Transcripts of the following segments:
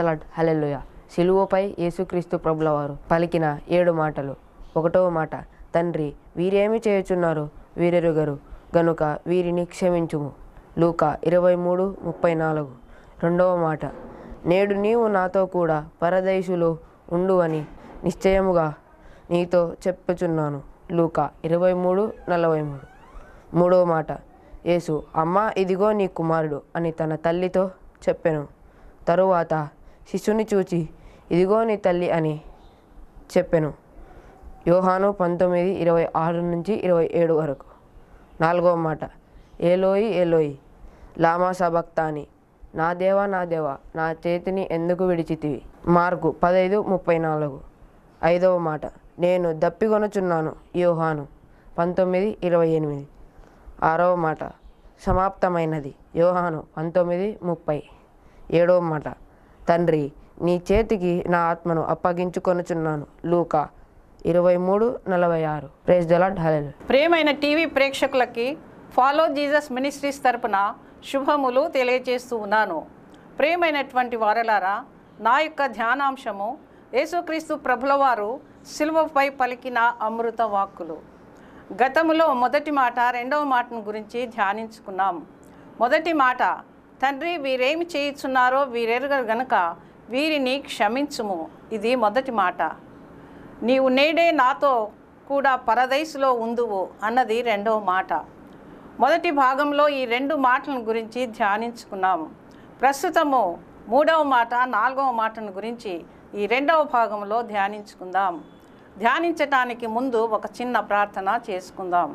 lord hallelujah సిలువపై యేసుక్రీస్తు ప్రభుల వారు పలికిన ఏడు మాటలు ఒకటవ మాట తండ్రి వీరేమి చేయుచున్నారు వీరెరుగరు గనుక వీరిని క్షమించుము లూక ఇరవై మూడు ముప్పై నాలుగు రెండవ మాట నేడు నీవు నాతో కూడా పరదేశులో ఉండు అని నిశ్చయముగా నీతో చెప్పుచున్నాను లూక ఇరవై మూడు నలభై మూడు మూడవ మాట యేసు అమ్మా ఇదిగో నీ కుమారుడు అని తన తల్లితో చెప్పెను తరువాత శిశుని చూచి ఇదిగో నీ తల్లి అని చెప్పెను యోహాను పంతొమ్మిది ఇరవై ఆరు నుంచి ఇరవై ఏడు వరకు నాలుగవ మాట ఏలోయి ఏలోయి లామా సబక్తాని నా దేవా నా దేవా నా చేతిని ఎందుకు విడిచితివి మార్కు పదైదు ముప్పై నాలుగు ఐదవ మాట నేను దప్పికొనుచున్నాను యోహాను పంతొమ్మిది ఇరవై ఎనిమిది ఆరవ మాట సమాప్తమైనది యోహాను పంతొమ్మిది ముప్పై ఏడవ మాట తండ్రి నీ చేతికి నా ఆత్మను అప్పగించుకొనుచున్నాను లూకా ఇరవై మూడు నలభై ఆరు ప్రేజ్ దలాడ్ హలెల్ ప్రియమైన టీవీ ప్రేక్షకులకి ఫాలో జీసస్ మినిస్ట్రీస్ తరపున శుభములు తెలియజేస్తూ ఉన్నాను ప్రియమైనటువంటి వారలారా నా యొక్క ధ్యానాంశము యేసుక్రీస్తు ప్రభుల వారు సిలువపై పలికిన అమృత వాక్కులు గతములో మొదటి మాట రెండవ మాటను గురించి ధ్యానించుకున్నాం మొదటి మాట తండ్రి వీరేమి చేయుచున్నారో వీరెరుగరు గనుక వీరిని క్షమించుము ఇది మొదటి మాట నీవు నేడే నాతో కూడా పరదైసులో ఉందువు అన్నది రెండవ మాట మొదటి భాగంలో ఈ రెండు మాటల గురించి ధ్యానించుకున్నాము ప్రస్తుతము మూడవ మాట నాలుగవ మాటను గురించి ఈ రెండవ భాగంలో ధ్యానించుకుందాం ధ్యానించటానికి ముందు ఒక చిన్న ప్రార్థన చేసుకుందాం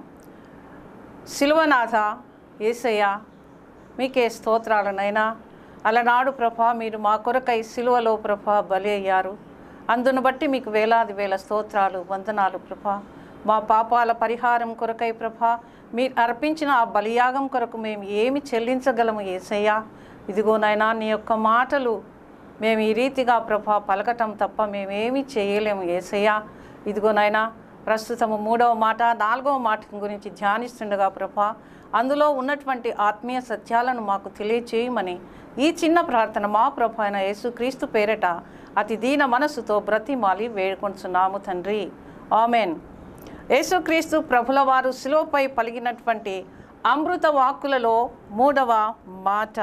శిలువనాథ ఏసయ్య మీకే స్తోత్రాలనైనా అలనాడు ప్రభ మీరు మా కొరకై సిలువలో ప్రభ బలి అయ్యారు అందును బట్టి మీకు వేలాది వేల స్తోత్రాలు వందనాలు ప్రభ మా పాపాల పరిహారం కొరకై ప్రభ మీరు అర్పించిన ఆ బలియాగం కొరకు మేము ఏమి చెల్లించగలము ఏసయ్యా ఇదిగోనైనా నీ యొక్క మాటలు మేము ఈ రీతిగా ప్రభ పలకటం తప్ప మేమేమీ చేయలేము ఏసయ్యా ఇదిగోనైనా ప్రస్తుతము మూడవ మాట నాలుగవ మాట గురించి ధ్యానిస్తుండగా ప్రభ అందులో ఉన్నటువంటి ఆత్మీయ సత్యాలను మాకు తెలియచేయమని ఈ చిన్న ప్రార్థన మా ప్రభు అయిన యేసుక్రీస్తు పేరట అతి దీన మనసుతో బ్రతిమాలి వేడుకొంచున్నాము తండ్రి ఆమెన్ యేసుక్రీస్తు ప్రభుల వారు శిలువపై పలిగినటువంటి అమృత వాక్కులలో మూడవ మాట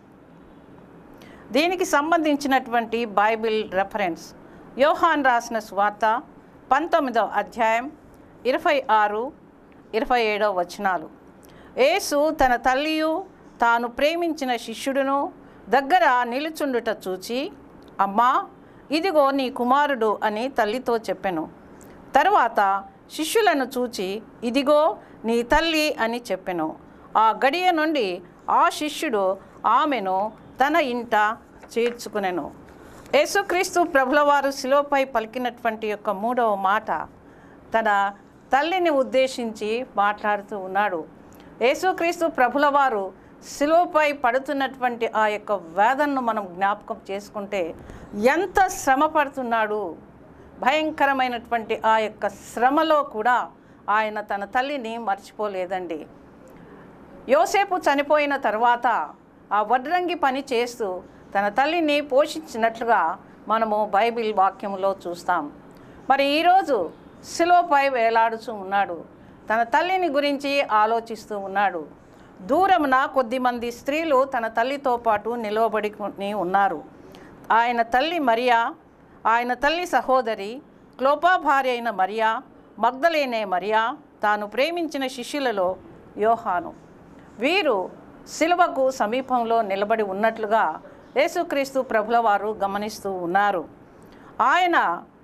దీనికి సంబంధించినటువంటి బైబిల్ రెఫరెన్స్ యోహాన్ రాసిన స్వార్త పంతొమ్మిదవ అధ్యాయం ఇరవై ఆరు ఇరవై ఏడవ వచనాలు యేసు తన తల్లియు తాను ప్రేమించిన శిష్యుడును దగ్గర నిలుచుండుట చూచి అమ్మా ఇదిగో నీ కుమారుడు అని తల్లితో చెప్పెను తరువాత శిష్యులను చూచి ఇదిగో నీ తల్లి అని చెప్పెను ఆ గడియ నుండి ఆ శిష్యుడు ఆమెను తన ఇంట చేర్చుకునెను యేసుక్రీస్తు ప్రభులవారు శిలోపై పలికినటువంటి యొక్క మూడవ మాట తన తల్లిని ఉద్దేశించి మాట్లాడుతూ ఉన్నాడు యేసుక్రీస్తు ప్రభులవారు శిలువపై పడుతున్నటువంటి ఆ యొక్క వేదనను మనం జ్ఞాపకం చేసుకుంటే ఎంత శ్రమ పడుతున్నాడు భయంకరమైనటువంటి ఆ యొక్క శ్రమలో కూడా ఆయన తన తల్లిని మర్చిపోలేదండి యోసేపు చనిపోయిన తర్వాత ఆ వడ్రంగి పని చేస్తూ తన తల్లిని పోషించినట్లుగా మనము బైబిల్ వాక్యములో చూస్తాం మరి ఈరోజు శిలోపై వేలాడుచూ ఉన్నాడు తన తల్లిని గురించి ఆలోచిస్తూ ఉన్నాడు దూరమున కొద్దిమంది స్త్రీలు తన తల్లితో పాటు నిలవబడి ఉన్నారు ఆయన తల్లి మరియా ఆయన తల్లి సహోదరి క్లోపా భార్య అయిన మరియా మగ్ధలేనే మరియా తాను ప్రేమించిన శిష్యులలో యోహాను వీరు శిలువకు సమీపంలో నిలబడి ఉన్నట్లుగా యేసుక్రీస్తు ప్రభుల వారు గమనిస్తూ ఉన్నారు ఆయన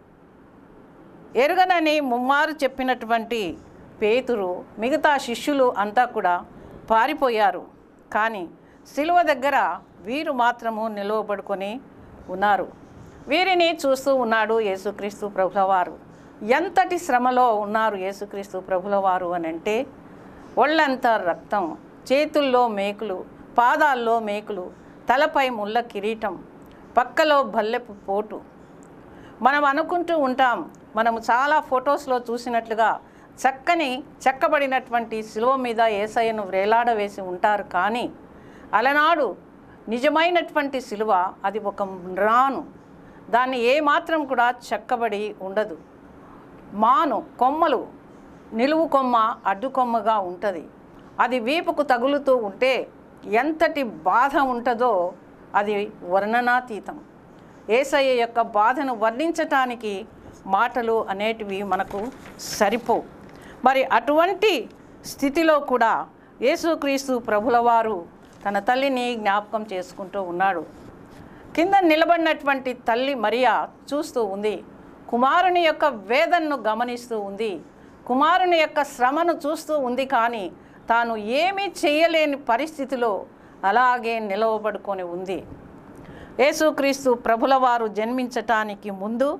ఎరుగనని ముమ్మారు చెప్పినటువంటి పేతురు మిగతా శిష్యులు అంతా కూడా పారిపోయారు కానీ శిలువ దగ్గర వీరు మాత్రము నిలువబడుకొని ఉన్నారు వీరిని చూస్తూ ఉన్నాడు యేసుక్రీస్తు ప్రభులవారు ఎంతటి శ్రమలో ఉన్నారు యేసుక్రీస్తు ప్రభులవారు అని అంటే ఒళ్ళంతా రక్తం చేతుల్లో మేకులు పాదాల్లో మేకులు తలపై ముళ్ళ కిరీటం పక్కలో బల్లెపు పోటు మనం అనుకుంటూ ఉంటాం మనము చాలా ఫొటోస్లో చూసినట్లుగా చక్కని చెక్కబడినటువంటి శిలువ మీద ఏసయ్యను వ్రేలాడవేసి ఉంటారు కానీ అలనాడు నిజమైనటువంటి సిలువ అది ఒక రాను దాన్ని ఏమాత్రం కూడా చెక్కబడి ఉండదు మాను కొమ్మలు నిలువు కొమ్మ అడ్డు కొమ్మగా ఉంటుంది అది వీపుకు తగులుతూ ఉంటే ఎంతటి బాధ ఉంటుందో అది వర్ణనాతీతం ఏసయ్య యొక్క బాధను వర్ణించటానికి మాటలు అనేటివి మనకు సరిపోవు మరి అటువంటి స్థితిలో కూడా యేసుక్రీస్తు ప్రభులవారు తన తల్లిని జ్ఞాపకం చేసుకుంటూ ఉన్నాడు కింద నిలబడినటువంటి తల్లి మరియా చూస్తూ ఉంది కుమారుని యొక్క వేదనను గమనిస్తూ ఉంది కుమారుని యొక్క శ్రమను చూస్తూ ఉంది కానీ తాను ఏమీ చేయలేని పరిస్థితిలో అలాగే నిలవబడుకొని ఉంది యేసుక్రీస్తు ప్రభులవారు జన్మించటానికి ముందు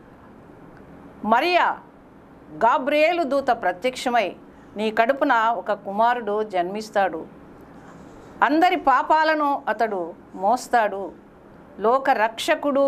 మరియా గాబ్రియేలు దూత ప్రత్యక్షమై నీ కడుపున ఒక కుమారుడు జన్మిస్తాడు అందరి పాపాలను అతడు మోస్తాడు లోక రక్షకుడు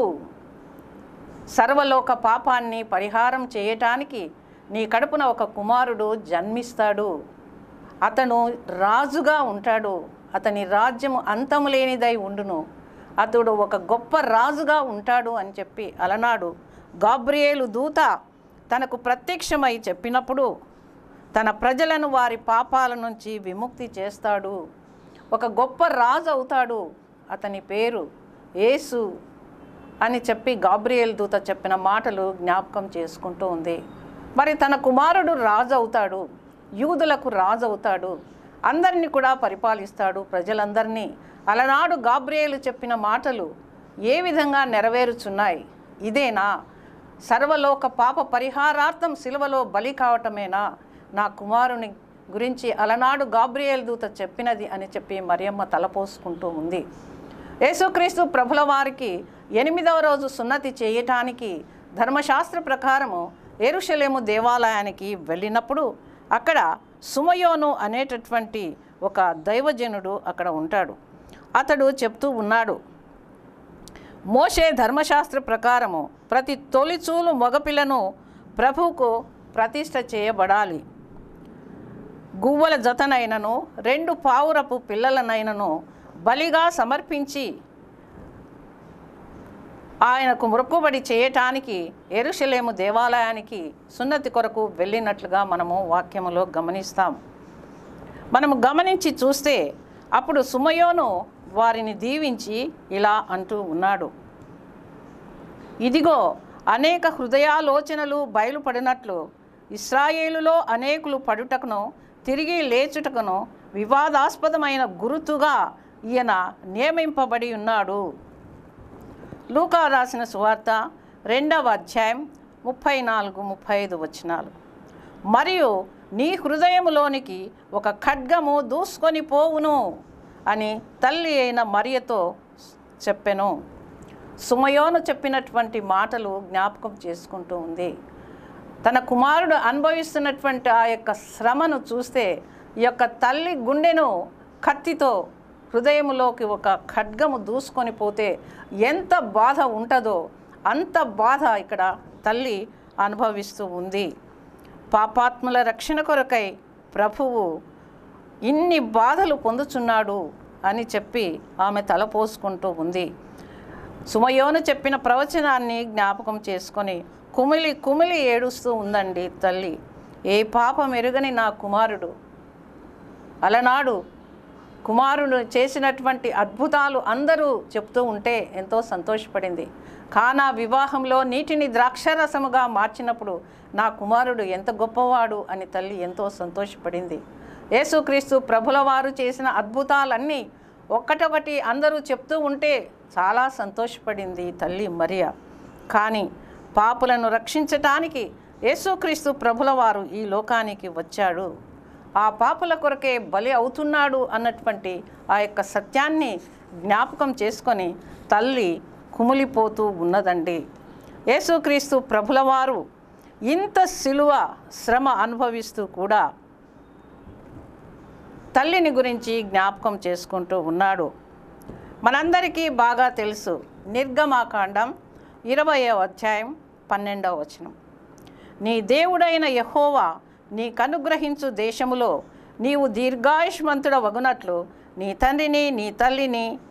సర్వలోక పాపాన్ని పరిహారం చేయటానికి నీ కడుపున ఒక కుమారుడు జన్మిస్తాడు అతను రాజుగా ఉంటాడు అతని రాజ్యము అంతము లేనిదై ఉండును అతడు ఒక గొప్ప రాజుగా ఉంటాడు అని చెప్పి అలనాడు గాబ్రియేలు దూత తనకు ప్రత్యక్షమై చెప్పినప్పుడు తన ప్రజలను వారి పాపాల నుంచి విముక్తి చేస్తాడు ఒక గొప్ప రాజు అవుతాడు అతని పేరు యేసు అని చెప్పి గాబ్రియేల్ దూత చెప్పిన మాటలు జ్ఞాపకం చేసుకుంటూ ఉంది మరి తన కుమారుడు రాజు అవుతాడు యూదులకు రాజు అవుతాడు అందరినీ కూడా పరిపాలిస్తాడు ప్రజలందరినీ అలనాడు గాబ్రియేలు చెప్పిన మాటలు ఏ విధంగా నెరవేరుచున్నాయి ఇదేనా సర్వలోక పాప పరిహారార్థం సిలువలో బలి కావటమేనా నా కుమారుని గురించి అలనాడు గాబ్రియేల్ దూత చెప్పినది అని చెప్పి మరియమ్మ తలపోసుకుంటూ ఉంది యేసుక్రీస్తు ప్రభుల వారికి ఎనిమిదవ రోజు సున్నతి చేయటానికి ధర్మశాస్త్ర ప్రకారము ఎరుషలేము దేవాలయానికి వెళ్ళినప్పుడు అక్కడ సుమయోను అనేటటువంటి ఒక దైవజనుడు అక్కడ ఉంటాడు అతడు చెప్తూ ఉన్నాడు మోషే ధర్మశాస్త్ర ప్రకారము ప్రతి తొలిచూలు మగపిల్లను ప్రభువుకు ప్రతిష్ట చేయబడాలి గువ్వల జతనైనను రెండు పావురపు పిల్లలనైనను బలిగా సమర్పించి ఆయనకు మొక్కుబడి చేయటానికి ఎరుషలేము దేవాలయానికి సున్నతి కొరకు వెళ్ళినట్లుగా మనము వాక్యములో గమనిస్తాం మనము గమనించి చూస్తే అప్పుడు సుమయోను వారిని దీవించి ఇలా అంటూ ఉన్నాడు ఇదిగో అనేక హృదయాలోచనలు బయలుపడినట్లు ఇస్రాయేలులో అనేకులు పడుటకును తిరిగి లేచుటకును వివాదాస్పదమైన గురుతుగా ఈయన నియమింపబడి ఉన్నాడు లూకా రాసిన సువార్త రెండవ అధ్యాయం ముప్పై నాలుగు ముప్పై ఐదు వచనాలు మరియు నీ హృదయములోనికి ఒక ఖడ్గము దూసుకొని పోవును అని తల్లి అయిన మరియతో చెప్పెను సుమయోను చెప్పినటువంటి మాటలు జ్ఞాపకం చేసుకుంటూ ఉంది తన కుమారుడు అనుభవిస్తున్నటువంటి ఆ యొక్క శ్రమను చూస్తే ఈ యొక్క తల్లి గుండెను కత్తితో హృదయంలోకి ఒక ఖడ్గము దూసుకొని పోతే ఎంత బాధ ఉంటుందో అంత బాధ ఇక్కడ తల్లి అనుభవిస్తూ ఉంది పాపాత్ముల రక్షణ కొరకై ప్రభువు ఇన్ని బాధలు పొందుచున్నాడు అని చెప్పి ఆమె తలపోసుకుంటూ ఉంది సుమయోను చెప్పిన ప్రవచనాన్ని జ్ఞాపకం చేసుకొని కుమిలి కుమిలి ఏడుస్తూ ఉందండి తల్లి ఏ పాపం ఎరుగని నా కుమారుడు అలనాడు కుమారుడు చేసినటువంటి అద్భుతాలు అందరూ చెప్తూ ఉంటే ఎంతో సంతోషపడింది కానా వివాహంలో నీటిని ద్రాక్షరసముగా మార్చినప్పుడు నా కుమారుడు ఎంత గొప్పవాడు అని తల్లి ఎంతో సంతోషపడింది యేసుక్రీస్తు ప్రభుల వారు చేసిన అద్భుతాలన్నీ ఒక్కటొకటి అందరూ చెప్తూ ఉంటే చాలా సంతోషపడింది తల్లి మరియా కానీ పాపులను రక్షించటానికి యేసుక్రీస్తు ప్రభుల వారు ఈ లోకానికి వచ్చాడు ఆ పాపుల కొరకే బలి అవుతున్నాడు అన్నటువంటి ఆ యొక్క సత్యాన్ని జ్ఞాపకం చేసుకొని తల్లి కుమిలిపోతూ ఉన్నదండి యేసుక్రీస్తు ప్రభుల వారు ఇంత సిలువ శ్రమ అనుభవిస్తూ కూడా తల్లిని గురించి జ్ఞాపకం చేసుకుంటూ ఉన్నాడు మనందరికీ బాగా తెలుసు నిర్గమాకాండం ఇరవయో అధ్యాయం పన్నెండవ వచనం నీ దేవుడైన యహోవా నీకు అనుగ్రహించు దేశములో నీవు దీర్ఘాయుష్మంతుడ వగునట్లు నీ తండ్రిని నీ తల్లిని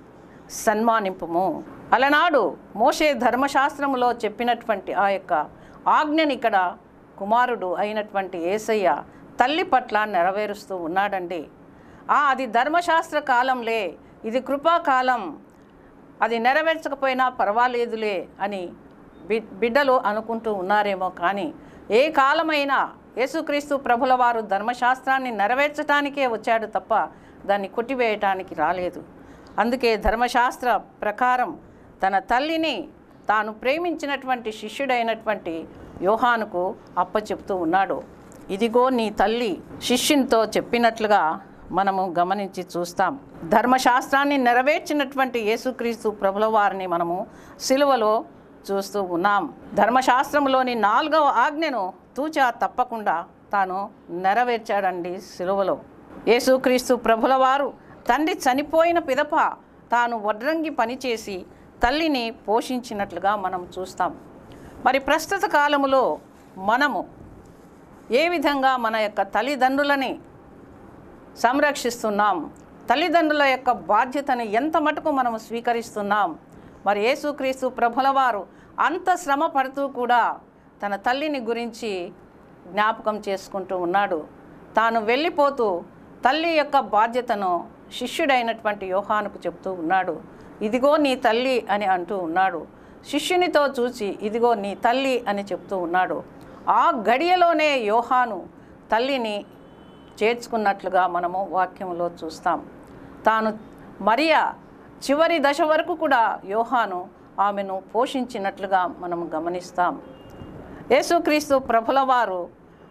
సన్మానింపుము అలనాడు మోషే ధర్మశాస్త్రములో చెప్పినటువంటి ఆ యొక్క ఆజ్ఞని ఇక్కడ కుమారుడు అయినటువంటి ఏసయ్య తల్లి పట్ల నెరవేరుస్తూ ఉన్నాడండి ఆ అది ధర్మశాస్త్ర కాలంలే ఇది కృపాకాలం అది నెరవేర్చకపోయినా పర్వాలేదులే అని బి బిడ్డలు అనుకుంటూ ఉన్నారేమో కానీ ఏ కాలమైనా యేసుక్రీస్తు ప్రభుల వారు ధర్మశాస్త్రాన్ని నెరవేర్చడానికే వచ్చాడు తప్ప దాన్ని కొట్టివేయటానికి రాలేదు అందుకే ధర్మశాస్త్ర ప్రకారం తన తల్లిని తాను ప్రేమించినటువంటి శిష్యుడైనటువంటి యోహానుకు అప్పచెప్తూ ఉన్నాడు ఇదిగో నీ తల్లి శిష్యునితో చెప్పినట్లుగా మనము గమనించి చూస్తాం ధర్మశాస్త్రాన్ని నెరవేర్చినటువంటి యేసుక్రీస్తు ప్రభుల వారిని మనము సిలువలో చూస్తూ ఉన్నాం ధర్మశాస్త్రంలోని నాలుగవ ఆజ్ఞను తూచా తప్పకుండా తాను నెరవేర్చాడండి సిలువలో యేసుక్రీస్తు ప్రభుల వారు తండ్రి చనిపోయిన పిదప తాను వడ్రంగి పనిచేసి తల్లిని పోషించినట్లుగా మనం చూస్తాం మరి ప్రస్తుత కాలములో మనము ఏ విధంగా మన యొక్క తల్లిదండ్రులని సంరక్షిస్తున్నాం తల్లిదండ్రుల యొక్క బాధ్యతను ఎంత మటుకు మనం స్వీకరిస్తున్నాం మరి యేసుక్రీస్తు ప్రభుల వారు అంత శ్రమ పడుతూ కూడా తన తల్లిని గురించి జ్ఞాపకం చేసుకుంటూ ఉన్నాడు తాను వెళ్ళిపోతూ తల్లి యొక్క బాధ్యతను శిష్యుడైనటువంటి యోహానుకు చెప్తూ ఉన్నాడు ఇదిగో నీ తల్లి అని అంటూ ఉన్నాడు శిష్యునితో చూసి ఇదిగో నీ తల్లి అని చెప్తూ ఉన్నాడు ఆ గడియలోనే యోహాను తల్లిని చేర్చుకున్నట్లుగా మనము వాక్యంలో చూస్తాం తాను మరియా చివరి దశ వరకు కూడా యోహాను ఆమెను పోషించినట్లుగా మనము గమనిస్తాం యేసుక్రీస్తు ప్రభుల వారు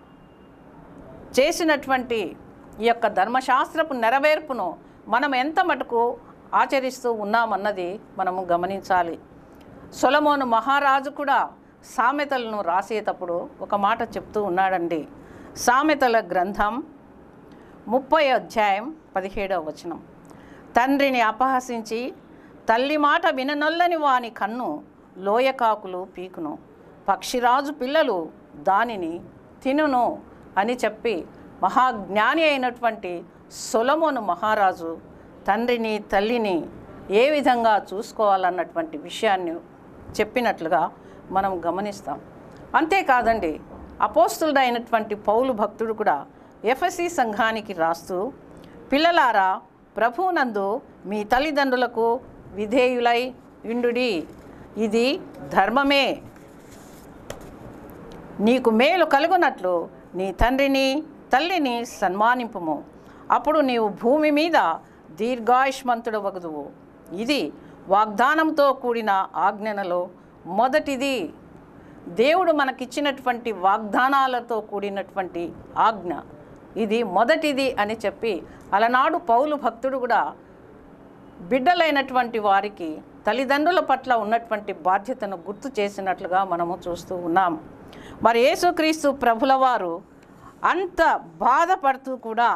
చేసినటువంటి ఈ యొక్క ధర్మశాస్త్రపు నెరవేర్పును మనం ఎంత మటుకు ఆచరిస్తూ ఉన్నామన్నది మనము గమనించాలి సొలమోను మహారాజు కూడా సామెతలను రాసేటప్పుడు ఒక మాట చెప్తూ ఉన్నాడండి సామెతల గ్రంథం ముప్పై అధ్యాయం పదిహేడవ వచనం తండ్రిని అపహసించి తల్లి మాట విననొల్లని వాని కన్ను లోయకాకులు పీకును పక్షిరాజు పిల్లలు దానిని తినును అని చెప్పి మహాజ్ఞాని అయినటువంటి సొలమోను మహారాజు తండ్రిని తల్లిని ఏ విధంగా చూసుకోవాలన్నటువంటి విషయాన్ని చెప్పినట్లుగా మనం గమనిస్తాం అంతేకాదండి అపోస్తుడైనటువంటి పౌలు భక్తుడు కూడా ఎఫ్ఎస్సి సంఘానికి రాస్తూ పిల్లలారా ప్రభునందు మీ తల్లిదండ్రులకు విధేయులై ఇండుడి ఇది ధర్మమే నీకు మేలు కలుగునట్లు నీ తండ్రిని తల్లిని సన్మానింపుము అప్పుడు నీవు భూమి మీద దీర్ఘాయుష్మంతుడు వగదువు ఇది వాగ్దానంతో కూడిన ఆజ్ఞనలో మొదటిది దేవుడు మనకిచ్చినటువంటి వాగ్దానాలతో కూడినటువంటి ఆజ్ఞ ఇది మొదటిది అని చెప్పి అలనాడు పౌలు భక్తుడు కూడా బిడ్డలైనటువంటి వారికి తల్లిదండ్రుల పట్ల ఉన్నటువంటి బాధ్యతను గుర్తు చేసినట్లుగా మనము చూస్తూ ఉన్నాం మరి యేసుక్రీస్తు ప్రభుల వారు అంత బాధపడుతూ కూడా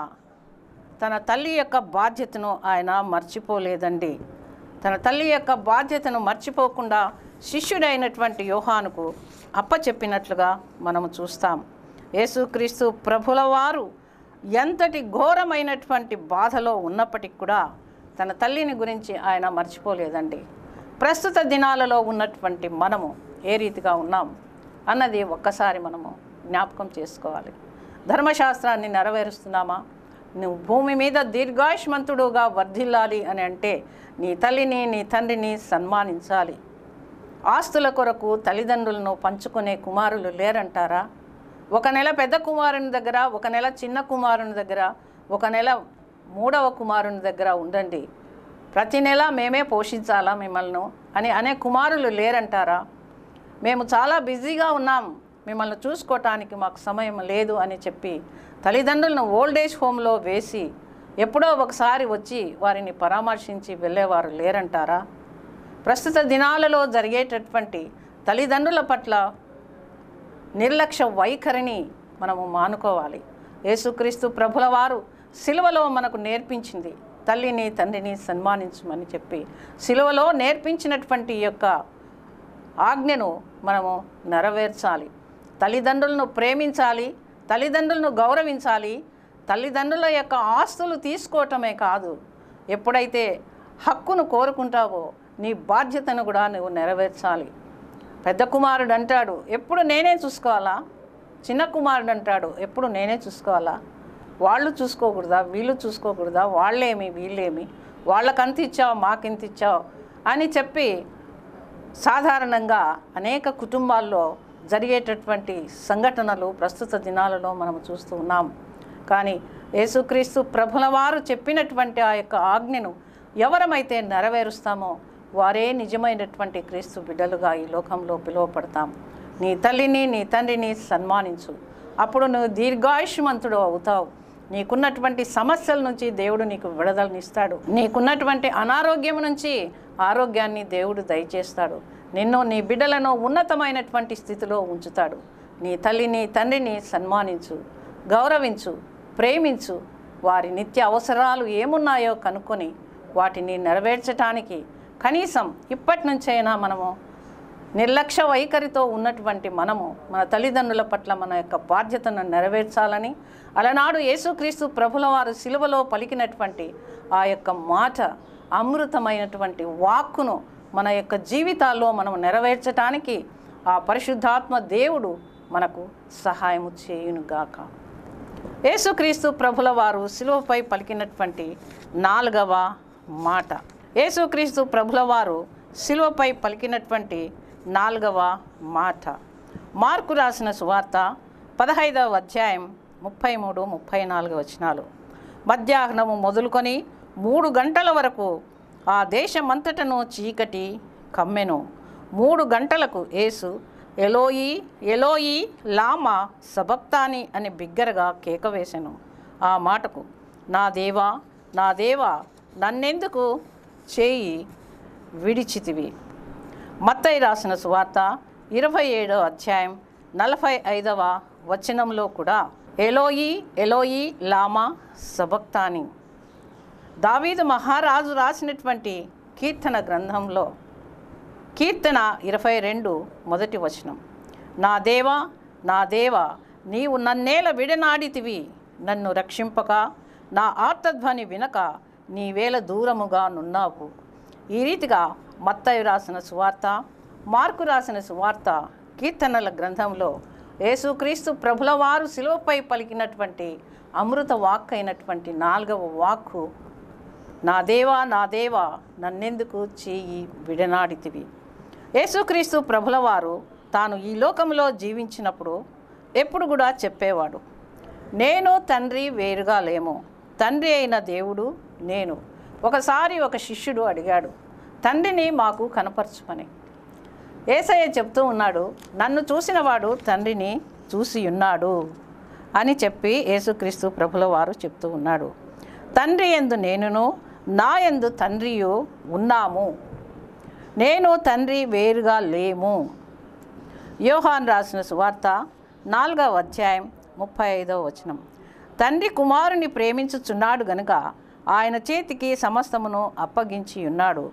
తన తల్లి యొక్క బాధ్యతను ఆయన మర్చిపోలేదండి తన తల్లి యొక్క బాధ్యతను మర్చిపోకుండా శిష్యుడైనటువంటి యోహానుకు అప్పచెప్పినట్లుగా మనము చూస్తాం యేసుక్రీస్తు ప్రభుల వారు ఎంతటి ఘోరమైనటువంటి బాధలో ఉన్నప్పటికి కూడా తన తల్లిని గురించి ఆయన మర్చిపోలేదండి ప్రస్తుత దినాలలో ఉన్నటువంటి మనము ఏ రీతిగా ఉన్నాం అన్నది ఒక్కసారి మనము జ్ఞాపకం చేసుకోవాలి ధర్మశాస్త్రాన్ని నెరవేరుస్తున్నామా నువ్వు భూమి మీద దీర్ఘాయుష్మంతుడుగా వర్ధిల్లాలి అని అంటే నీ తల్లిని నీ తండ్రిని సన్మానించాలి ఆస్తుల కొరకు తల్లిదండ్రులను పంచుకునే కుమారులు లేరంటారా ఒక నెల పెద్ద కుమారుని దగ్గర ఒక నెల చిన్న కుమారుని దగ్గర ఒక నెల మూడవ కుమారుని దగ్గర ఉండండి ప్రతి నెల మేమే పోషించాలా మిమ్మల్ని అని అనే కుమారులు లేరంటారా మేము చాలా బిజీగా ఉన్నాం మిమ్మల్ని చూసుకోవటానికి మాకు సమయం లేదు అని చెప్పి తల్లిదండ్రులను ఓల్డేజ్ హోమ్లో వేసి ఎప్పుడో ఒకసారి వచ్చి వారిని పరామర్శించి వెళ్ళేవారు లేరంటారా ప్రస్తుత దినాలలో జరిగేటటువంటి తల్లిదండ్రుల పట్ల నిర్లక్ష్య వైఖరిని మనము మానుకోవాలి యేసుక్రీస్తు ప్రభుల వారు సిలువలో మనకు నేర్పించింది తల్లిని తండ్రిని సన్మానించమని చెప్పి సిలువలో నేర్పించినటువంటి ఈ యొక్క ఆజ్ఞను మనము నెరవేర్చాలి తల్లిదండ్రులను ప్రేమించాలి తల్లిదండ్రులను గౌరవించాలి తల్లిదండ్రుల యొక్క ఆస్తులు తీసుకోవటమే కాదు ఎప్పుడైతే హక్కును కోరుకుంటావో నీ బాధ్యతను కూడా నువ్వు నెరవేర్చాలి పెద్ద కుమారుడు అంటాడు ఎప్పుడు నేనే చూసుకోవాలా చిన్న కుమారుడు అంటాడు ఎప్పుడు నేనే చూసుకోవాలా వాళ్ళు చూసుకోకూడదా వీళ్ళు చూసుకోకూడదా వాళ్ళేమి వీళ్ళేమి వాళ్ళకంత ఇచ్చావు మాకింత ఇచ్చావు అని చెప్పి సాధారణంగా అనేక కుటుంబాల్లో జరిగేటటువంటి సంఘటనలు ప్రస్తుత దినాలలో మనం చూస్తూ ఉన్నాం కానీ యేసుక్రీస్తు ప్రభుల వారు చెప్పినటువంటి ఆ యొక్క ఆజ్ఞను ఎవరమైతే నెరవేరుస్తామో వారే నిజమైనటువంటి క్రీస్తు బిడ్డలుగా ఈ లోకంలో పిలువపడతాం నీ తల్లిని నీ తండ్రిని సన్మానించు అప్పుడు నువ్వు దీర్ఘాయుష్మంతుడు అవుతావు నీకున్నటువంటి సమస్యల నుంచి దేవుడు నీకు విడుదలనిస్తాడు నీకున్నటువంటి అనారోగ్యం నుంచి ఆరోగ్యాన్ని దేవుడు దయచేస్తాడు నిన్ను నీ బిడ్డలను ఉన్నతమైనటువంటి స్థితిలో ఉంచుతాడు నీ తల్లిని తండ్రిని సన్మానించు గౌరవించు ప్రేమించు వారి నిత్య అవసరాలు ఏమున్నాయో కనుక్కొని వాటిని నెరవేర్చటానికి కనీసం ఇప్పటి నుంచైనా మనము నిర్లక్ష్య వైఖరితో ఉన్నటువంటి మనము మన తల్లిదండ్రుల పట్ల మన యొక్క బాధ్యతను నెరవేర్చాలని అలనాడు యేసుక్రీస్తు ప్రభుల వారు సిలువలో పలికినటువంటి ఆ యొక్క మాట అమృతమైనటువంటి వాక్కును మన యొక్క జీవితాల్లో మనం నెరవేర్చటానికి ఆ పరిశుద్ధాత్మ దేవుడు మనకు సహాయము చేయునుగాక యేసుక్రీస్తు ప్రభుల వారు శిలువపై పలికినటువంటి నాలుగవ మాట యేసుక్రీస్తు ప్రభుల వారు శిలువపై పలికినటువంటి నాలుగవ మాట మార్కు రాసిన సువార్త పదహైదవ అధ్యాయం ముప్పై మూడు ముప్పై నాలుగు వచనాలు మధ్యాహ్నము మొదలుకొని మూడు గంటల వరకు ఆ దేశమంతటను చీకటి కమ్మెను మూడు గంటలకు యేసు ఎలోయి ఎలోయి లామా సబక్తాని అని బిగ్గరగా కేక వేసెను ఆ మాటకు నా దేవా నా దేవా నన్నెందుకు చేయి విడిచితివి మత్తయి రాసిన సువార్త ఇరవై ఏడవ అధ్యాయం నలభై ఐదవ వచనంలో కూడా ఎలోయి ఎలోయి లామా సబక్తాని దావీదు మహారాజు రాసినటువంటి కీర్తన గ్రంథంలో కీర్తన ఇరవై రెండు మొదటి వచనం నా దేవా నా దేవా నీవు నన్నేల విడనాడితివి నన్ను రక్షింపక నా ఆర్తధ్వని వినక నీవేల దూరముగా నున్నావు ఈ రీతిగా మత్తయి రాసిన సువార్త మార్కు రాసిన సువార్త కీర్తనల గ్రంథంలో యేసుక్రీస్తు ప్రభుల వారు శిలువపై పలికినటువంటి అమృత వాక్ అయినటువంటి నాలుగవ వాక్కు నా దేవా నా దేవా నన్నెందుకు చేయి విడనాడితివి యేసుక్రీస్తు ప్రభుల వారు తాను ఈ లోకంలో జీవించినప్పుడు ఎప్పుడు కూడా చెప్పేవాడు నేను తండ్రి వేరుగా లేము తండ్రి అయిన దేవుడు నేను ఒకసారి ఒక శిష్యుడు అడిగాడు తండ్రిని మాకు కనపరచుమని ఏసయ్య చెప్తూ ఉన్నాడు నన్ను చూసినవాడు తండ్రిని చూసి ఉన్నాడు అని చెప్పి యేసుక్రీస్తు ప్రభుల వారు చెప్తూ ఉన్నాడు తండ్రి ఎందు నేనును నా ఎందు తండ్రియు ఉన్నాము నేను తండ్రి వేరుగా లేము యోహాన్ రాసిన సువార్త నాలుగవ అధ్యాయం ముప్పై ఐదవ వచనం తండ్రి కుమారుని ప్రేమించుచున్నాడు గనుక ఆయన చేతికి సమస్తమును అప్పగించి ఉన్నాడు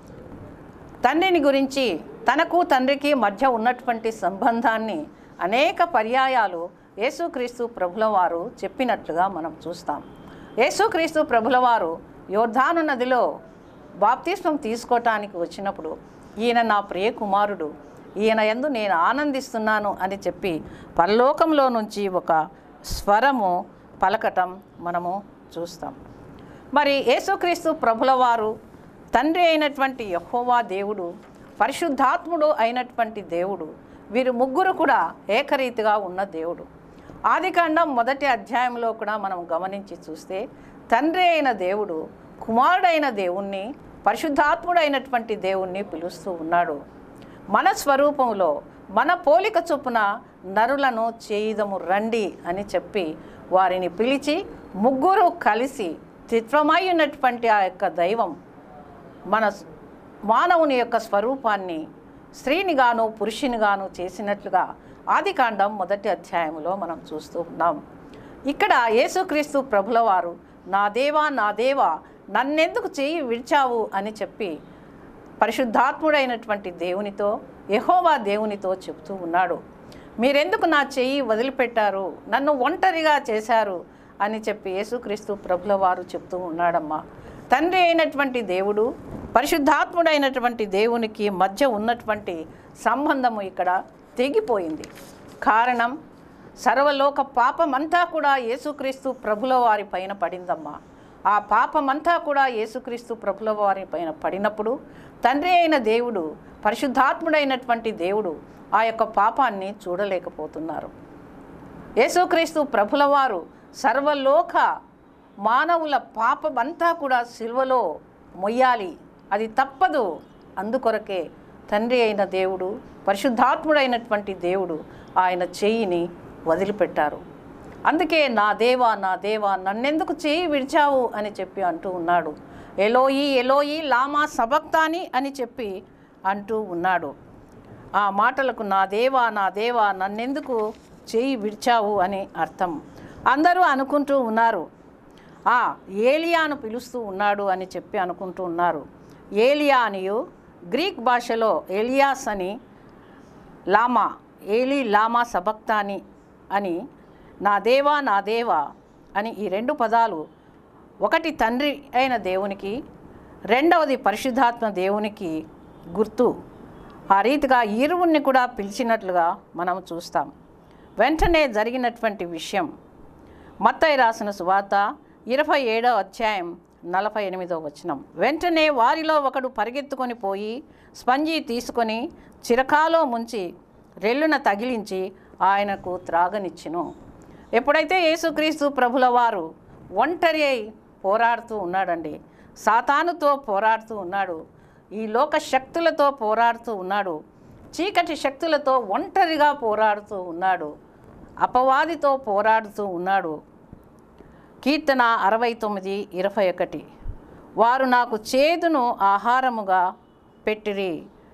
తండ్రిని గురించి తనకు తండ్రికి మధ్య ఉన్నటువంటి సంబంధాన్ని అనేక పర్యాయాలు యేసుక్రీస్తు ప్రభుల వారు చెప్పినట్లుగా మనం చూస్తాం యేసుక్రీస్తు ప్రభుల వారు యోర్ధాను నదిలో బాప్తిస్మం తీసుకోవటానికి వచ్చినప్పుడు ఈయన నా ప్రియ కుమారుడు ఈయన ఎందు నేను ఆనందిస్తున్నాను అని చెప్పి పరలోకంలో నుంచి ఒక స్వరము పలకటం మనము చూస్తాం మరి యేసుక్రీస్తు ప్రభుల వారు తండ్రి అయినటువంటి యహోవా దేవుడు పరిశుద్ధాత్ముడు అయినటువంటి దేవుడు వీరు ముగ్గురు కూడా ఏకరీతిగా ఉన్న దేవుడు ఆదికాండం మొదటి అధ్యాయంలో కూడా మనం గమనించి చూస్తే తండ్రి అయిన దేవుడు కుమారుడైన దేవుణ్ణి పరిశుద్ధాత్ముడైనటువంటి దేవుణ్ణి పిలుస్తూ ఉన్నాడు మన స్వరూపంలో మన పోలిక చొప్పున నరులను చేయుదము రండి అని చెప్పి వారిని పిలిచి ముగ్గురు కలిసి త్రిత్వమై ఉన్నటువంటి ఆ యొక్క దైవం మన మానవుని యొక్క స్వరూపాన్ని స్త్రీనిగాను పురుషునిగాను చేసినట్లుగా ఆదికాండం మొదటి అధ్యాయంలో మనం చూస్తూ ఉన్నాం ఇక్కడ యేసుక్రీస్తు ప్రభుల వారు నా దేవా నా దేవా నన్నెందుకు చేయి విడిచావు అని చెప్పి పరిశుద్ధాత్ముడైనటువంటి దేవునితో యహోవా దేవునితో చెబుతూ ఉన్నాడు మీరెందుకు నా చెయ్యి వదిలిపెట్టారు నన్ను ఒంటరిగా చేశారు అని చెప్పి యేసుక్రీస్తు ప్రభుల వారు చెప్తూ ఉన్నాడమ్మా తండ్రి అయినటువంటి దేవుడు పరిశుద్ధాత్ముడైనటువంటి దేవునికి మధ్య ఉన్నటువంటి సంబంధము ఇక్కడ తెగిపోయింది కారణం సర్వలోక పాపమంతా కూడా యేసుక్రీస్తు ప్రభుల వారి పైన పడిందమ్మా ఆ పాపమంతా కూడా యేసుక్రీస్తు ప్రభుల వారి పైన పడినప్పుడు తండ్రి అయిన దేవుడు పరిశుద్ధాత్ముడైనటువంటి దేవుడు ఆ యొక్క పాపాన్ని చూడలేకపోతున్నారు యేసుక్రీస్తు ప్రభుల వారు సర్వలోక మానవుల పాపమంతా కూడా సిల్వలో మొయ్యాలి అది తప్పదు అందుకొరకే తండ్రి అయిన దేవుడు పరిశుద్ధాత్ముడైనటువంటి దేవుడు ఆయన చెయ్యిని వదిలిపెట్టారు అందుకే నా దేవా నా దేవా నన్నెందుకు చేయి విడిచావు అని చెప్పి అంటూ ఉన్నాడు ఎలోయి ఎలోయి లామా సబక్తాని అని చెప్పి అంటూ ఉన్నాడు ఆ మాటలకు నా దేవా నా దేవా నన్నెందుకు చేయి విడిచావు అని అర్థం అందరూ అనుకుంటూ ఉన్నారు ఆ ఏలియాను పిలుస్తూ ఉన్నాడు అని చెప్పి అనుకుంటూ ఉన్నారు ఏలియా అనియు గ్రీక్ భాషలో ఏలియాస్ అని లామా ఏలి లామా సబక్తాని అని నా దేవా నా దేవా అని ఈ రెండు పదాలు ఒకటి తండ్రి అయిన దేవునికి రెండవది పరిశుద్ధాత్మ దేవునికి గుర్తు ఆ రీతిగా ఇరువురిని కూడా పిలిచినట్లుగా మనం చూస్తాం వెంటనే జరిగినటువంటి విషయం మత్తయి రాసిన సువార్త ఇరవై ఏడో అధ్యాయం నలభై ఎనిమిదో వచనం వెంటనే వారిలో ఒకడు పరిగెత్తుకొని పోయి స్పంజి తీసుకొని చిరకాలో ముంచి రెల్లున తగిలించి ఆయనకు త్రాగనిచ్చెను ఎప్పుడైతే యేసుక్రీస్తు ప్రభుల వారు ఒంటరి అయి పోరాడుతూ ఉన్నాడండి సాతానుతో పోరాడుతూ ఉన్నాడు ఈ లోక శక్తులతో పోరాడుతూ ఉన్నాడు చీకటి శక్తులతో ఒంటరిగా పోరాడుతూ ఉన్నాడు అపవాదితో పోరాడుతూ ఉన్నాడు కీర్తన అరవై తొమ్మిది ఇరవై ఒకటి వారు నాకు చేదును ఆహారముగా పెట్టిరి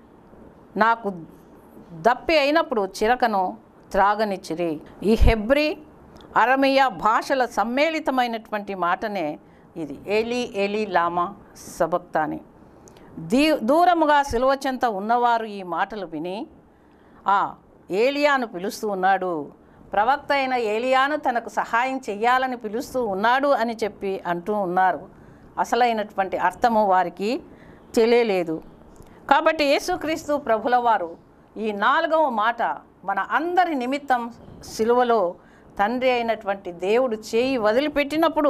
నాకు దప్పి అయినప్పుడు చిరకను త్రాగనిచ్చిరి ఈ హెబ్రి అరమియ భాషల సమ్మేళితమైనటువంటి మాటనే ఇది ఏలి ఏలి లామా సబక్తాని దీ దూరముగా సిలువ చెంత ఉన్నవారు ఈ మాటలు విని ఆ ఏలియాను పిలుస్తూ ఉన్నాడు ప్రవక్త అయిన ఏలియాను తనకు సహాయం చెయ్యాలని పిలుస్తూ ఉన్నాడు అని చెప్పి అంటూ ఉన్నారు అసలైనటువంటి అర్థము వారికి తెలియలేదు కాబట్టి యేసుక్రీస్తు ప్రభుల వారు ఈ నాలుగవ మాట మన అందరి నిమిత్తం సిలువలో తండ్రి అయినటువంటి దేవుడు చేయి వదిలిపెట్టినప్పుడు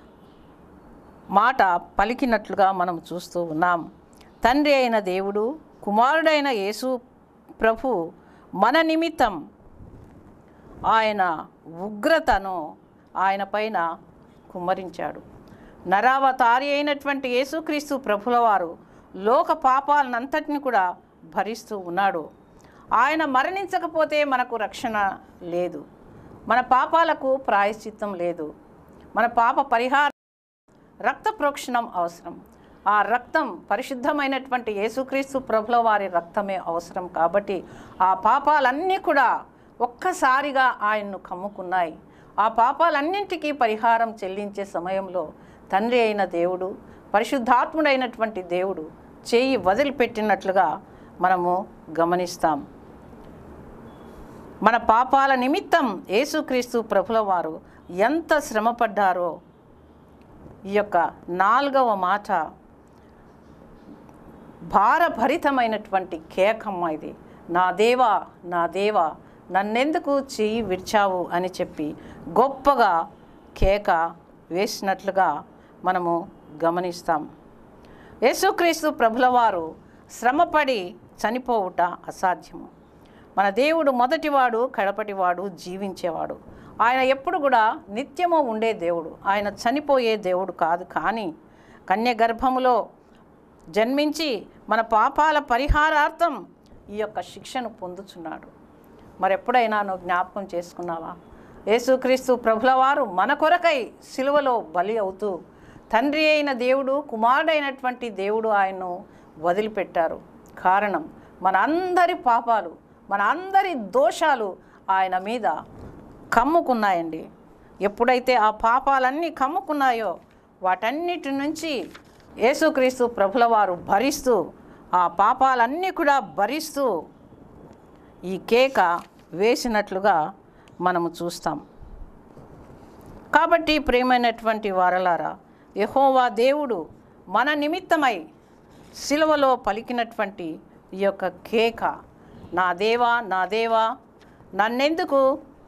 మాట పలికినట్లుగా మనం చూస్తూ ఉన్నాం తండ్రి అయిన దేవుడు కుమారుడైన యేసు ప్రభు మన నిమిత్తం ఆయన ఉగ్రతను ఆయన పైన కుమ్మరించాడు నరావతారి అయినటువంటి యేసుక్రీస్తు ప్రభుల వారు లోక పాపాలనంతటిని కూడా భరిస్తూ ఉన్నాడు ఆయన మరణించకపోతే మనకు రక్షణ లేదు మన పాపాలకు ప్రాయశ్చిత్తం లేదు మన పాప పరిహార రక్త ప్రోక్షణం అవసరం ఆ రక్తం పరిశుద్ధమైనటువంటి యేసుక్రీస్తు ప్రభుల వారి రక్తమే అవసరం కాబట్టి ఆ పాపాలన్నీ కూడా ఒక్కసారిగా ఆయన్ను కమ్ముకున్నాయి ఆ పాపాలన్నింటికీ పరిహారం చెల్లించే సమయంలో తండ్రి అయిన దేవుడు పరిశుద్ధాత్ముడైనటువంటి దేవుడు చేయి వదిలిపెట్టినట్లుగా మనము గమనిస్తాం మన పాపాల నిమిత్తం యేసుక్రీస్తు ప్రభుల వారు ఎంత శ్రమపడ్డారో ఈ యొక్క నాలుగవ మాట భారభరితమైనటువంటి కేకమ్మ ఇది నా దేవా నా దేవా నన్నెందుకు చెయ్యి విడిచావు అని చెప్పి గొప్పగా కేక వేసినట్లుగా మనము గమనిస్తాం యేసుక్రీస్తు ప్రభుల వారు శ్రమపడి చనిపోవుట అసాధ్యము మన దేవుడు మొదటివాడు కడపటివాడు జీవించేవాడు ఆయన ఎప్పుడు కూడా నిత్యము ఉండే దేవుడు ఆయన చనిపోయే దేవుడు కాదు కానీ కన్య గర్భములో జన్మించి మన పాపాల పరిహారార్థం ఈ యొక్క శిక్షను పొందుచున్నాడు మరి ఎప్పుడైనా నువ్వు జ్ఞాపకం చేసుకున్నావా యేసుక్రీస్తు ప్రభుల వారు మన కొరకై సిలువలో బలి అవుతూ తండ్రి అయిన దేవుడు కుమారుడైనటువంటి దేవుడు ఆయన్ను వదిలిపెట్టారు కారణం మన అందరి పాపాలు మన అందరి దోషాలు ఆయన మీద కమ్ముకున్నాయండి ఎప్పుడైతే ఆ పాపాలన్నీ కమ్ముకున్నాయో వాటన్నిటి నుంచి యేసుక్రీస్తు ప్రభుల వారు భరిస్తూ ఆ పాపాలన్నీ కూడా భరిస్తూ ఈ కేక వేసినట్లుగా మనము చూస్తాం కాబట్టి ప్రేమైనటువంటి వారలారా యెహోవా దేవుడు మన నిమిత్తమై సిలువలో పలికినటువంటి ఈ యొక్క కేక నా దేవా నా దేవా నన్నెందుకు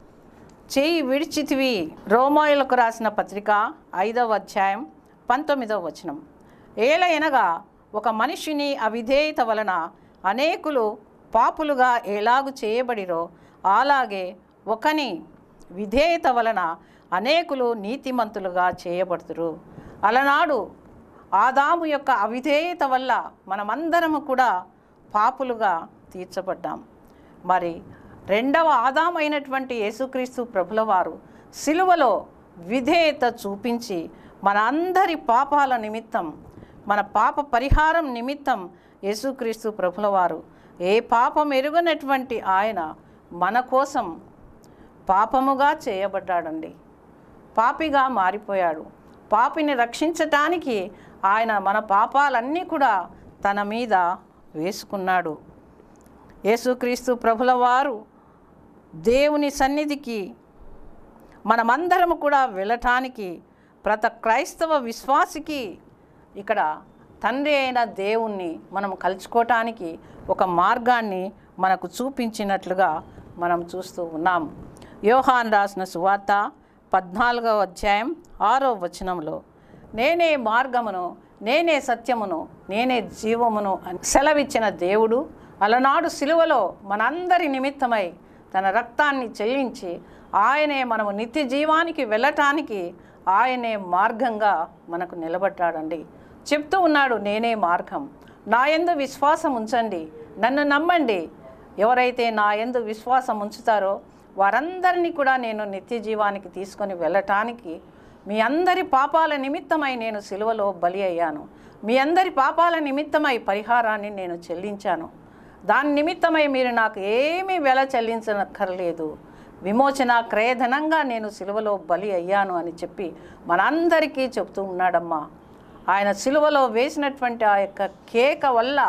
చేయి విడిచితివి రోమాయులకు రాసిన పత్రిక ఐదవ అధ్యాయం పంతొమ్మిదవ వచనం ఏలయనగా ఒక మనిషిని అవిధేయత వలన అనేకులు పాపులుగా ఎలాగు చేయబడిరో అలాగే ఒకని విధేయత వలన అనేకులు నీతిమంతులుగా చేయబడుతురు అలనాడు ఆదాము యొక్క అవిధేయత వల్ల మనమందరము కూడా పాపులుగా తీర్చబడ్డాం మరి రెండవ ఆదామైనటువంటి యేసుక్రీస్తు ప్రభుల వారు సిలువలో విధేయత చూపించి మన అందరి పాపాల నిమిత్తం మన పాప పరిహారం నిమిత్తం యేసుక్రీస్తు ప్రభుల వారు ఏ పాపం ఎరుగనటువంటి ఆయన మన కోసం పాపముగా చేయబడ్డాడండి పాపిగా మారిపోయాడు పాపిని రక్షించటానికి ఆయన మన పాపాలన్నీ కూడా తన మీద వేసుకున్నాడు యేసుక్రీస్తు ప్రభుల వారు దేవుని సన్నిధికి మనమందరము కూడా వెళ్ళటానికి ప్రత క్రైస్తవ విశ్వాసికి ఇక్కడ తండ్రి అయిన దేవుణ్ణి మనం కలుసుకోవటానికి ఒక మార్గాన్ని మనకు చూపించినట్లుగా మనం చూస్తూ ఉన్నాం యోహాన్ రాసిన సువార్త పద్నాలుగవ అధ్యాయం ఆరో వచనంలో నేనే మార్గమును నేనే సత్యమును నేనే జీవమును అని సెలవిచ్చిన దేవుడు అలనాడు సిలువలో మనందరి నిమిత్తమై తన రక్తాన్ని చెల్లించి ఆయనే మనము నిత్య జీవానికి వెళ్ళటానికి ఆయనే మార్గంగా మనకు నిలబడ్డాడండి చెప్తూ ఉన్నాడు నేనే మార్గం నా యందు విశ్వాసం ఉంచండి నన్ను నమ్మండి ఎవరైతే నా యందు విశ్వాసం ఉంచుతారో వారందరినీ కూడా నేను నిత్య జీవానికి తీసుకొని వెళ్ళటానికి మీ అందరి పాపాల నిమిత్తమై నేను సిలువలో బలి అయ్యాను మీ అందరి పాపాల నిమిత్తమై పరిహారాన్ని నేను చెల్లించాను దాని నిమిత్తమై మీరు నాకు ఏమీ వెల చెల్లించనక్కర్లేదు విమోచన క్రయధనంగా నేను సిలువలో బలి అయ్యాను అని చెప్పి మనందరికీ చెప్తూ ఉన్నాడమ్మా ఆయన సిలువలో వేసినటువంటి ఆ యొక్క కేక వల్ల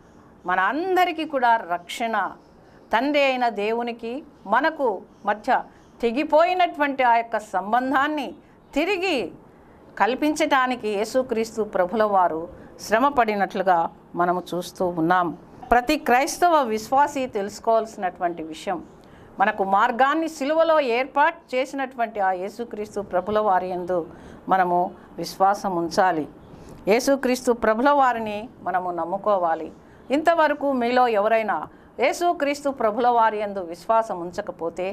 మన అందరికీ కూడా రక్షణ తండ్రి అయిన దేవునికి మనకు మధ్య తెగిపోయినటువంటి ఆ యొక్క సంబంధాన్ని తిరిగి కల్పించటానికి యేసుక్రీస్తు ప్రభుల వారు శ్రమపడినట్లుగా మనము చూస్తూ ఉన్నాం ప్రతి క్రైస్తవ విశ్వాసి తెలుసుకోవాల్సినటువంటి విషయం మనకు మార్గాన్ని సిలువలో ఏర్పాటు చేసినటువంటి ఆ యేసుక్రీస్తు ప్రభుల వారి యందు మనము విశ్వాసం ఉంచాలి యేసుక్రీస్తు ప్రభుల వారిని మనము నమ్ముకోవాలి ఇంతవరకు మీలో ఎవరైనా యేసుక్రీస్తు ప్రభుల వారి యందు విశ్వాసం ఉంచకపోతే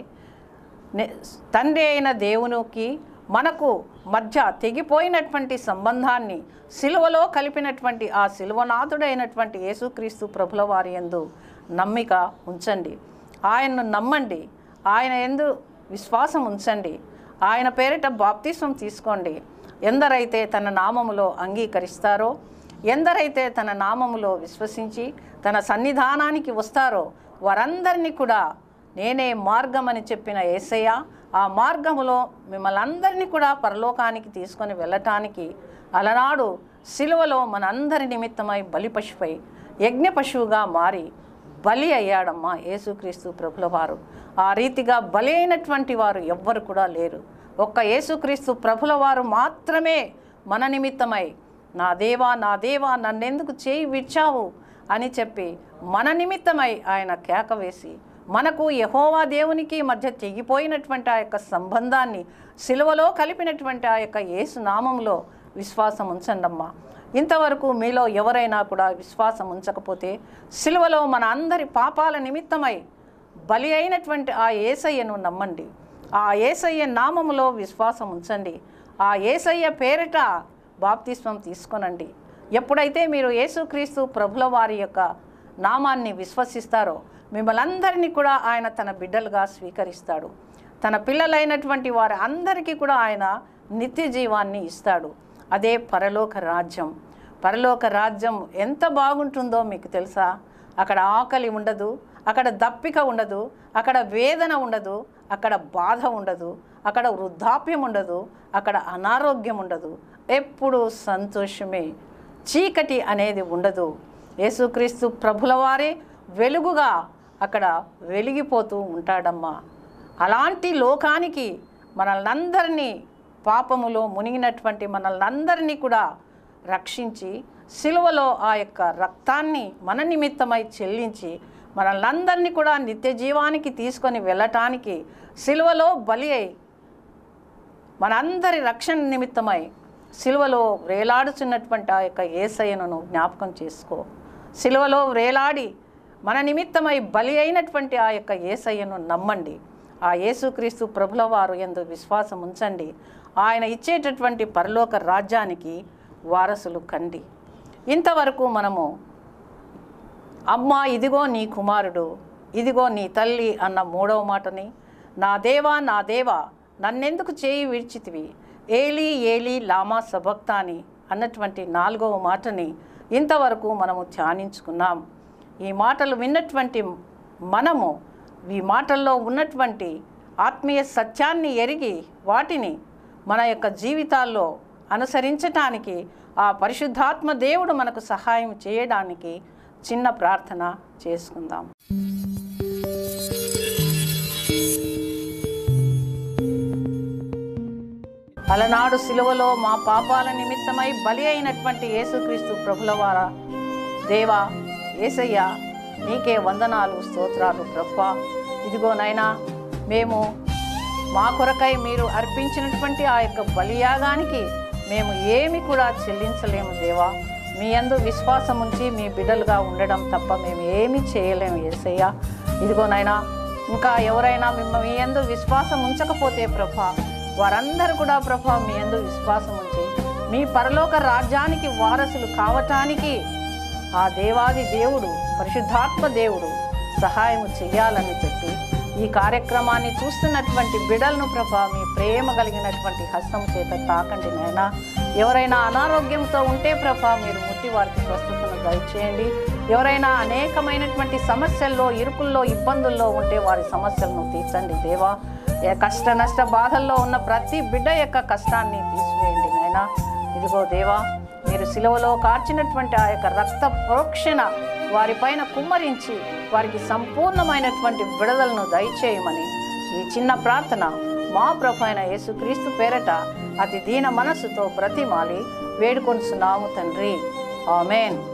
నే- తండ్రి అయిన దేవునికి మనకు మధ్య తెగిపోయినటువంటి సంబంధాన్ని సిలువలో కలిపినటువంటి ఆ సిలువనాథుడైనటువంటి యేసుక్రీస్తు ప్రభుల వారి యందు నమ్మిక ఉంచండి ఆయన్ను నమ్మండి ఆయన ఎందు విశ్వాసం ఉంచండి ఆయన పేరిట బాప్తిస్వం తీసుకోండి ఎందరైతే తన నామములో అంగీకరిస్తారో ఎందరైతే తన నామములో విశ్వసించి తన సన్నిధానానికి వస్తారో వారందరినీ కూడా నేనే మార్గం అని చెప్పిన ఏసయ్య ఆ మార్గములో మిమ్మల్ని అందరినీ కూడా పరలోకానికి తీసుకొని వెళ్ళటానికి అలనాడు సిలువలో మనందరి నిమిత్తమై బలి పశుపై యజ్ఞ పశువుగా మారి బలి అయ్యాడమ్మా యేసుక్రీస్తు ప్రభుల వారు ఆ రీతిగా బలి అయినటువంటి వారు ఎవ్వరు కూడా లేరు ఒక్క యేసుక్రీస్తు ప్రభుల వారు మాత్రమే మన నిమిత్తమై నా దేవా నా దేవా నన్నెందుకు చేయి విడిచావు అని చెప్పి మన నిమిత్తమై ఆయన కేక వేసి మనకు యహోవా దేవునికి మధ్య తెగిపోయినటువంటి ఆ యొక్క సంబంధాన్ని సిలువలో కలిపినటువంటి ఆ యొక్క యేసు నామంలో విశ్వాసం ఉంచండమ్మా ఇంతవరకు మీలో ఎవరైనా కూడా విశ్వాసం ఉంచకపోతే సిలువలో మన అందరి పాపాల నిమిత్తమై బలి అయినటువంటి ఆ ఏసయ్యను నమ్మండి ఆ ఏసయ్య నామములో విశ్వాసం ఉంచండి ఆ ఏసయ్య పేరిట బాప్తిస్వం తీసుకొనండి ఎప్పుడైతే మీరు యేసుక్రీస్తు ప్రభుల వారి యొక్క నామాన్ని విశ్వసిస్తారో మిమ్మల్ని అందరినీ కూడా ఆయన తన బిడ్డలుగా స్వీకరిస్తాడు తన పిల్లలైనటువంటి వారి అందరికీ కూడా ఆయన నిత్య జీవాన్ని ఇస్తాడు అదే పరలోక రాజ్యం పరలోక రాజ్యం ఎంత బాగుంటుందో మీకు తెలుసా అక్కడ ఆకలి ఉండదు అక్కడ దప్పిక ఉండదు అక్కడ వేదన ఉండదు అక్కడ బాధ ఉండదు అక్కడ వృద్ధాప్యం ఉండదు అక్కడ అనారోగ్యం ఉండదు ఎప్పుడు సంతోషమే చీకటి అనేది ఉండదు యేసుక్రీస్తు ప్రభుల వారే వెలుగుగా అక్కడ వెలిగిపోతూ ఉంటాడమ్మా అలాంటి లోకానికి మనల్నందరినీ పాపములో మునిగినటువంటి మనల్నందరినీ కూడా రక్షించి సిలువలో ఆ యొక్క రక్తాన్ని మన నిమిత్తమై చెల్లించి మనల్నందరినీ కూడా నిత్య జీవానికి తీసుకొని వెళ్ళటానికి సిలువలో బలి అయి మనందరి రక్షణ నిమిత్తమై సిలువలో వేలాడుచున్నటువంటి ఆ యొక్క ఏసయ్యను జ్ఞాపకం చేసుకో సిలువలో వేలాడి మన నిమిత్తమై బలి అయినటువంటి ఆ యొక్క ఏసయ్యను నమ్మండి ఆ యేసుక్రీస్తు ప్రభుల వారు ఎందు విశ్వాసం ఉంచండి ఆయన ఇచ్చేటటువంటి పరలోక రాజ్యానికి వారసులు కండి ఇంతవరకు మనము అమ్మ ఇదిగో నీ కుమారుడు ఇదిగో నీ తల్లి అన్న మూడవ మాటని నా దేవా నా దేవా నన్నెందుకు చేయి విడిచితివి ఏలి ఏలి లామా సభక్తాని అన్నటువంటి నాలుగవ మాటని ఇంతవరకు మనము ధ్యానించుకున్నాం ఈ మాటలు విన్నటువంటి మనము ఈ మాటల్లో ఉన్నటువంటి ఆత్మీయ సత్యాన్ని ఎరిగి వాటిని మన యొక్క జీవితాల్లో అనుసరించటానికి ఆ పరిశుద్ధాత్మ దేవుడు మనకు సహాయం చేయడానికి చిన్న ప్రార్థన చేసుకుందాం అలనాడు సిలువలో మా పాపాల నిమిత్తమై బలి అయినటువంటి యేసుక్రీస్తు ప్రభులవార దేవా ఏసయ్య నీకే వందనాలు స్తోత్రాలు ప్రభా ఇదిగో నైనా మేము మా కొరకై మీరు అర్పించినటువంటి ఆ యొక్క బలియాగానికి మేము ఏమి కూడా చెల్లించలేము దేవా మీ యందు విశ్వాసం ఉంచి మీ బిడ్డలుగా ఉండడం తప్ప మేము ఏమీ చేయలేము ఏసయ్య ఇదిగో నైనా ఇంకా ఎవరైనా మిమ్మల్ని మీ యందు విశ్వాసం ఉంచకపోతే ప్రభా వారందరూ కూడా ప్రభా మీ యందు విశ్వాసం ఉంచి మీ పరలోక రాజ్యానికి వారసులు కావటానికి ఆ దేవాది దేవుడు పరిశుద్ధాత్మ దేవుడు సహాయం చేయాలని చెప్పి ఈ కార్యక్రమాన్ని చూస్తున్నటువంటి బిడలను ప్రభా మీ ప్రేమ కలిగినటువంటి హస్తం చేత తాకండి నాయనా ఎవరైనా అనారోగ్యంతో ఉంటే ప్రభా మీరు ముట్టి వారికి స్వస్థతను దయచేయండి ఎవరైనా అనేకమైనటువంటి సమస్యల్లో ఇరుకుల్లో ఇబ్బందుల్లో ఉంటే వారి సమస్యలను తీర్చండి దేవా ఏ కష్ట నష్ట బాధల్లో ఉన్న ప్రతి బిడ్డ యొక్క కష్టాన్ని తీసివేయండి నాయనా ఇదిగో దేవా మీరు సిలువలో కార్చినటువంటి ఆ యొక్క రక్త ప్రోక్షణ వారిపైన కుమ్మరించి వారికి సంపూర్ణమైనటువంటి విడుదలను దయచేయమని ఈ చిన్న ప్రార్థన మా ప్రభు అయిన యేసుక్రీస్తు పేరట అతి దీన మనస్సుతో బ్రతిమాలి వేడుకొంచున్నాము తండ్రి ఆమెన్